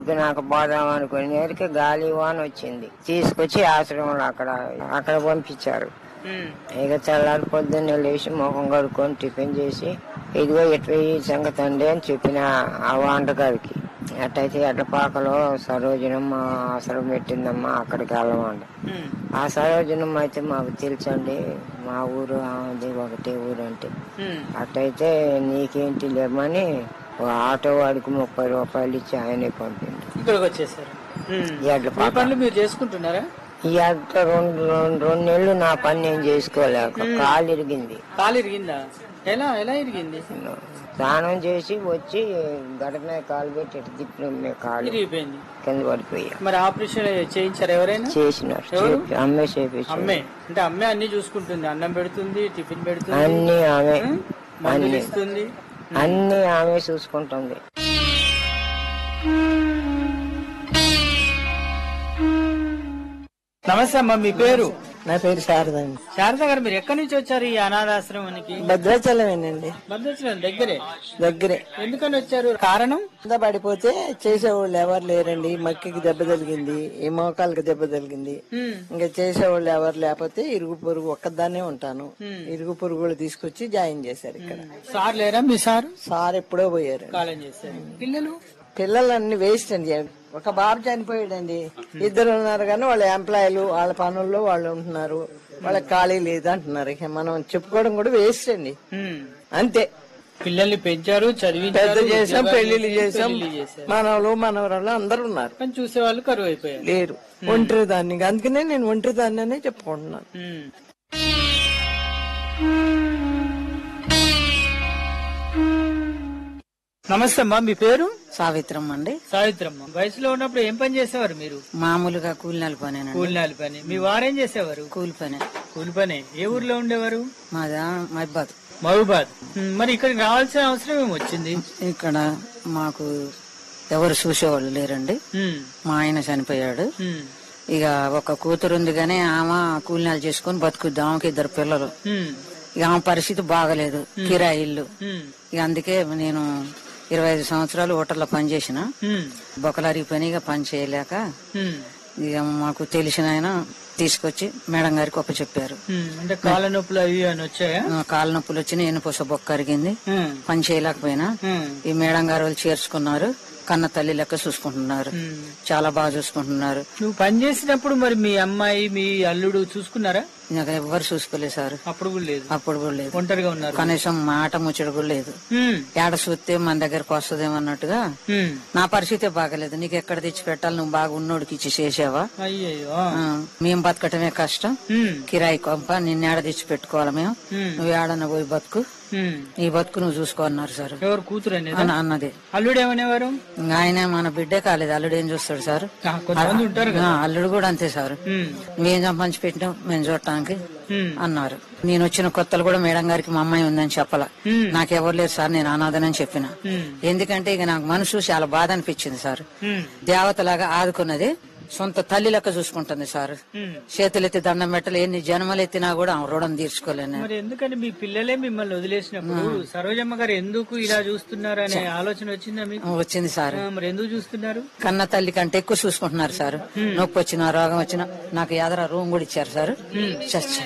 నాకు పోదాం అనుకునేసరికి గాలి వాన వచ్చింది తీసుకొచ్చి ఆశ్రమంలో అక్కడ అక్కడ పంపించారు ఇక తెల్లారి పొద్దున్నే లేచి ముఖం కడుక్కొని టిఫిన్ చేసి ఇదిగో ఎట్లా ఈ సంగతి అండి అని చెప్పిన ఆ వంటగారికి ఎట్టయితే ఎడ్లపాకలో సరోజనమ్మ అవసరం పెట్టిందమ్మా అక్కడికి వెళ్ళమండి ఆ సరోజనమ్మ అయితే మాకు తెలుసండి మా ఊరు ఆమెది ఒకటే ఊరు అంటే అట్టయితే నీకేంటి లేమని ఓ ఆటో వాడికి ముప్పై రూపాయలు ఇచ్చి ఆయనే పంపింది ఇక్కడికి వచ్చేసారు ఈ ఎడ్ల మీ పాక పనులు మీరు చేసుకుంటున్నారా ఈ అట్ట రెండు రెండు రెండు నెలలు నా పని నేను చేసుకోలేక కాలు ఇరిగింది కాలు ఇరిగిందా ఎలా ఎలా ఇరిగింది స్నానం చేసి వచ్చి గడప మీద కాలు పెట్టి ఇటు తిప్పిన మీద కాలు ఇరిగిపోయింది కింద పడిపోయా మరి ఆపరేషన్ చేయించారు ఎవరైనా చేసినారు ఎవరు? చేపి- అమ్మే చేపించి అమ్మే అంటే అమ్మే అన్ని చూసుకుంటుంది అన్నం పెడుతుంది టిఫిన్ పెడుతుంది అన్ని ఆమె మందులు అన్ని ఇస్తుంది అన్ని ఆమె చూసుకుంటుంది నమస్తే అమ్మ మీ పేరు నా పేరు శారదండి శారద గారు మీరు ఎక్కడి నుంచి వచ్చారు ఈ అనాథాశ్రమానికి భద్రాచలమేనండి భద్రాచలం దగ్గరే దగ్గరే ఎందుకని వచ్చారు కారణం కింద పడిపోతే చేసేవాళ్ళు ఎవరు లేరండి మక్కికి దెబ్బ తగిలింది ఈ మోకాలకి దెబ్బ తగిలింది ఉమ్, ఇంకా చేసేవాళ్ళు ఎవరు లేకపోతే ఇరుగు పొరుగు ఒక్కదాన్నే ఉంటాను ఇరుగు పొరుగులు తీసుకొచ్చి జాయిన్ చేశారు ఇక్కడ సార్ లేరా మీ సార్ సార్ ఎప్పుడో పోయారు కాలం చేశారు పిల్లలు పిల్లలన్నీ వేస్ట్ అండి ఒక బాబు చనిపోయాడండి ఇద్దరు ఉన్నారు కానీ వాళ్ళ ఎంప్లాయీలు వాళ్ళ పనుల్లో వాళ్ళు ఉంటున్నారు వాళ్ళకి ఖాళీ లేదు అంటున్నారు ఇక మనం చెప్పుకోవడం కూడా వేస్ట్ అండి ఉమ్, అంతే పిల్లల్ని పెంచారు పెద్ద చదివించారు చేసాం ఉద్యోగాలు పెళ్లిళ్ళు చేసి, చేసాం పెళ్లిళ్ళు చేశారు మనవలు మనవరాలు అందరూ ఉన్నారు కానీ చూసే వాళ్ళు కరువు అయిపోయారు లేరు ఒంటరి దాన్ని అందుకనే నేను ఒంటరి దాన్ని అనే చెప్పుకుంటున్నాను ఉమ్. నమస్తే అమ్మా మీ పేరు సావిత్రం అండి సావిత్రమ్మ వయసులో ఉన్నప్పుడు ఏం పని చేసేవారు మీరు మామూలుగా కూలినాల పనేనండి కూలినాలి పని మీ వారేం చేసేవారు కూలి పనే కూలి పని ఏ ఊర్లో ఉండేవారు మాదా మహబాద్ మహబూబాద్ ఉమ్, మరి ఇక్కడికి రావాల్సిన అవసరం ఏమి వచ్చింది ఇక్కడ మాకు ఎవరు చూసేవాళ్ళు లేరండి ఉమ్, మా ఆయన చనిపోయాడు ఉమ్, ఇక ఒక కూతురు ఉంది కానీ ఆమె కూలినాలు చేసుకుని బతుకుద్దాం ఆమెకి ఇద్దరు పిల్లలు ఉమ్, ఇక ఆమె పరిస్థితి బాగలేదు కిరాయి ఇల్లు ఉమ్, ఇక అందుకే నేను ఇరవై ఐదు సంవత్సరాలు హోటల్లో పనిచేసిన ఉమ్, బొకలారి పని ఇక పని చేయలేక ఉమ్, ఇక మాకు తెలిసిన ఆయన తీసుకొచ్చి మేడం గారికి ఒప్ప చెప్పారు ఉమ్. అంటే కాళ్ళ నొప్పులు అవి అని వచ్చాయా కాళ్ళ నొప్పులు వచ్చి ఎన్నుపూస బొక్క అరిగింది ఉమ్, పని చేయలేకపోయినా ఉమ్, ఈ మేడం గారు వాళ్ళు చేర్చుకున్నారు కన్న తల్లి లెక్క చూసుకుంటున్నారు ఉమ్. చాలా బాగా చూసుకుంటున్నారు నువ్వు పని చేసినప్పుడు మరి మీ అమ్మాయి మీ అల్లుడు చూసుకున్నారా నాకు ఎవ్వరు చూసుకోలేదు సార్ అప్పుడు కూడా లేదు అప్పుడు కూడా లేదు ఒంటరిగా ఉన్నారు కనీసం మాట ముచ్చడు కూడా లేదు ఉమ్, ఏడ చూస్తే మన దగ్గరకు వస్తుందేమో అన్నట్టుగా ఉమ్. నా పరిస్థితి బాగలేదు నీకు ఎక్కడ తెచ్చి పెట్టాలి నువ్వు బాగా ఉన్నోడికి ఇచ్చి చేసావా అయ్యయ్యో ఆ, మేం బతకటమే కష్టం ఉమ్, కిరాయి కొంప నిన్న ఏడ తెచ్చి పెట్టుకోవాలి మేము ఉమ్, నువ్వు ఏడన్న పోయి బతుకు ఉమ్. నీ బతుకు నువ్వు చూసుకో అన్నారు సార్ ఎవరు కూతురు అనేది అన్న- అన్నది అల్లుడు ఏమనేవారు ఇంకా ఆయన మన బిడ్డే కాలేదు అల్లుడు ఏం చూస్తాడు సార్ ఆ, కొంతమంది ఉంటారు కదా ఆ, అల్లుడు కూడా అంతే సార్ ఉమ్, నువ్వేం సంపాదించి పెట్టినావు మేము చూడటానికి ఉమ్, అన్నారు నేను వచ్చిన కొత్తలు కూడా మేడం గారికి మా అమ్మాయి ఉందని చెప్పాల ఉమ్, నాకెవరు లేరు సార్ నేను అనాథనని చెప్పిన ఉమ్, ఎందుకంటే ఇక నాకు మనసు చాలా బాధ అనిపించింది సార్ ఉమ్, దేవతలాగా ఆదుకున్నది సొంత తల్లి లెక్క చూసుకుంటుంది సార్ ఉమ్. చేతులెత్తి దండం పెట్టలు ఎన్ని జన్మలు ఎత్తినా కూడా ఆమె రుణం తీర్చుకోలేను మరి ఎందుకని మీ పిల్లలే మిమ్మల్ని వదిలేసినప్పుడు సరోజమ్మ గారు ఎందుకు ఇలా చూస్తున్నారు అనే ఆలోచన వచ్చిందా మీకు వచ్చింది సార్ ఆ, మరి ఎందుకు చూస్తున్నారు కన్న తల్లి కంటే ఎక్కువ చూసుకుంటున్నారు సార్ నొప్పి వచ్చినా రోగం వచ్చినా నాకు ఎదర రూమ్ కూడా ఇచ్చారు సార్ చ- చ-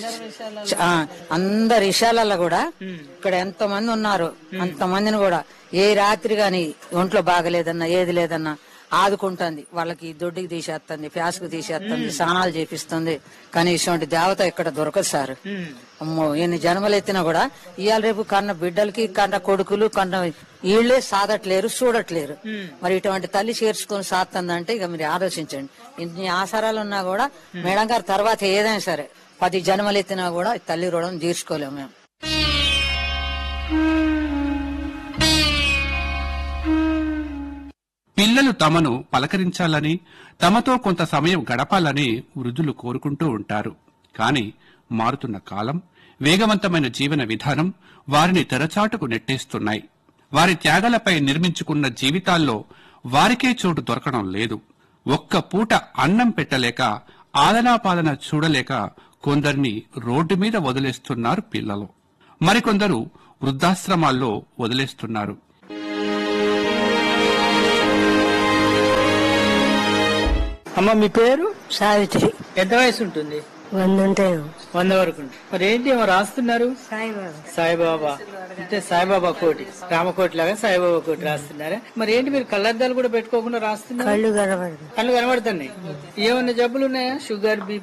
చ- ఆ, అందరి విషయాలలో కూడా ఇక్కడ ఎంత మంది ఉన్నారు అంత మందిని కూడా ఏ రాత్రి గాని ఒంట్లో బాగలేదన్నా ఏది లేదన్నా ఆదుకుంటుంది వాళ్ళకి దొడ్డికి తీసేస్తుంది ప్యాస్కు తీసేస్తుంది స్నానాలు చేపిస్తుంది కానీ ఇటువంటి దేవత ఇక్కడ దొరకదు సార్ ఉమ్, అమ్మో ఎన్ని జన్మలు ఎత్తినా కూడా ఇవాళ రేపు కన్న బిడ్డలకి కన్న కొడుకులు కన్న వీళ్ళే సాదట్లేరు చూడట్లేరు మరి ఇటువంటి తల్లి చేర్చుకొని సాత్తందంటే ఇక మీరు ఆలోచించండి ఇన్ని ఆసారాలు ఉన్నా కూడా మేడం గారు తర్వాత ఏదైనా సరే పది జన్మలు ఎత్తినా కూడా ఈ తల్లి రుణం తీర్చుకోలేము మేము పిల్లలు తమను పలకరించాలని తమతో కొంత సమయం గడపాలని వృద్ధులు కోరుకుంటూ ఉంటారు కాని మారుతున్న కాలం వేగవంతమైన జీవన విధానం వారిని తెరచాటుకు నెట్టేస్తున్నాయి వారి త్యాగాలపై నిర్మించుకున్న జీవితాల్లో వారికే చోటు దొరకడం లేదు ఒక్క పూట అన్నం పెట్టలేక ఆదనాపాదన చూడలేక కొందరిని రోడ్డు మీద వదిలేస్తున్నారు పిల్లలు మరికొందరు వృద్ధాశ్రమాల్లో వదిలేస్తున్నారు అమ్మ మీ పేరు సావిత్రి ఎంత వయసు ఉంటుంది వంద ఉంటాయి వంద వరకు ఉంటుంది. మరి ఏంటి ఏమో రాస్తున్నారు సాయిబాబా అంటే సాయిబాబా కోటి రామకోటి లాగా సాయిబాబా కోటి రాస్తున్నారా మరి ఏంటి మీరు కళ్ళద్దాలు కూడా పెట్టుకోకుండా రాస్తున్నారు కళ్ళు కనబడదు కళ్ళు కనబడుతున్నాయి ఏమన్నా జబ్బులు ఉన్నాయా షుగర్ బీపీ